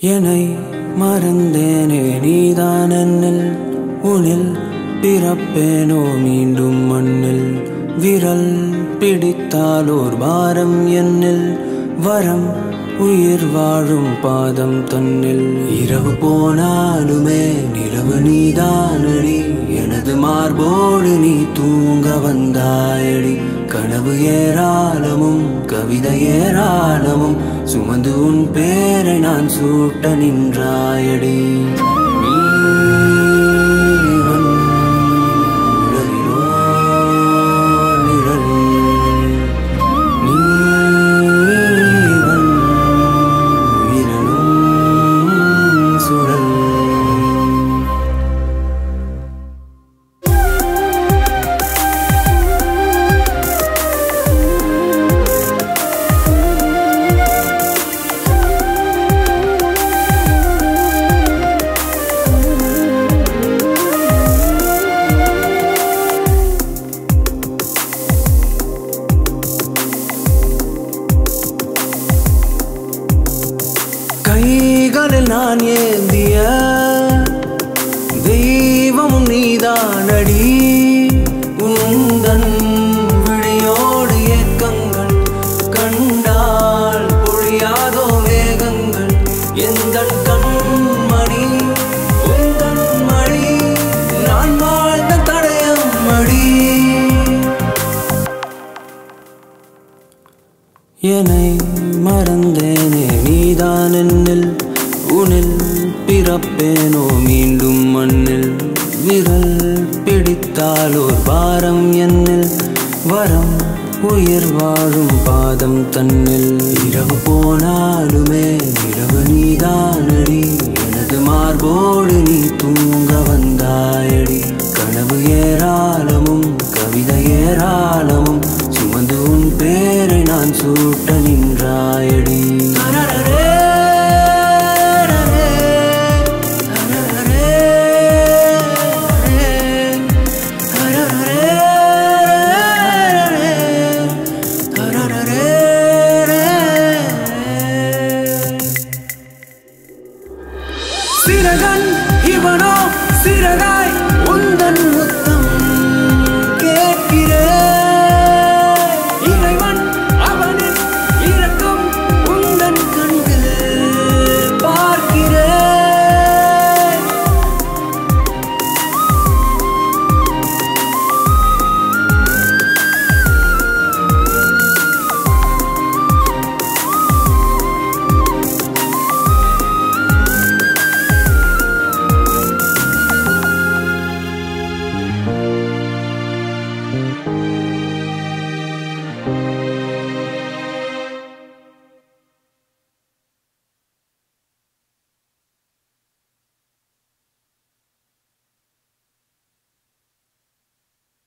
என்னை மறந்தேனே நீதான் என்னில் உனில் பிறப்பேனோ மீண்டும் மண்ணில் விரல் பிடித்தாலோர் பாரம் என்னில் வரம் உயிர் வாழும் பாதம் தன்னில் இரவு போனாலுமே நிலவு நீதானடி எனது மார்போடு நீ தூங்க வந்தாயடி கனவு ஏராளமும் கவிதை ஏராளமும் சுமந்து உன் பேரை நான் சூட்ட நின்றாயடி நீ வந்த உலகிலோ நிழல். நீ வந்த உயிரினும் சுழல் கைகளில் நான் ஏந்திய தெய்வமும் நீதானடி உந்தன் விழியோடு ஏக்கங்கள் கண்டால் பொழியாதோ வேகங்கள் எந்த கண்மணி உந்தன் மணி நான் வாழ்ந்த தடயம் மடி என்னை மறந்தேனே நீதான் என்னில் உனில் பிறப்பேனோ மீண்டும் மண்ணில் விரல் பிடித்தாலோர் பாரம் என்னில் வரம் உயிர் வாழும் பாதம் தன்னில் இரவு போனாலுமே இரவு நீதானடி எனது மார்போடு நீ தூங்க